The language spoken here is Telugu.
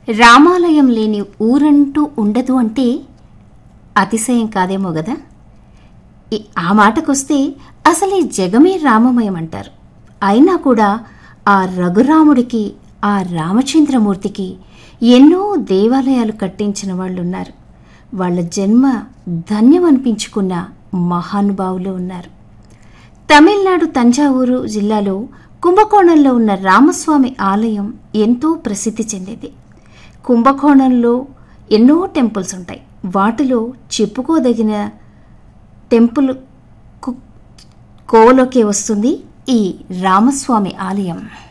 రామాలయం లేని ఊరంటూ ఉండదు అంటే అతిశయం కాదేమో గదా ఈ- ఆ మాటకొస్తే అసలు ఈ జగమే రామమయం అంటారు అయినా కూడా ఆ రఘురాముడికి ఆ రామచంద్రమూర్తికి ఎన్నో దేవాలయాలు కట్టించిన వాళ్ళు ఉన్నారు వాళ్ళ జన్మ ధన్యమనిపించుకున్న మహానుభావులు ఉన్నారు తమిళనాడు తంజావూరు జిల్లాలో కుంభకోణంలో ఉన్న రామస్వామి ఆలయం ఎంతో ప్రసిద్ధి చెందింది కుంభకోణంలో ఎన్నో టెంపుల్స్ ఉంటాయి వాటిలో చెప్పుకోదగిన టెంపుల్ కు- కోవలోకే వస్తుంది ఈ రామస్వామి ఆలయం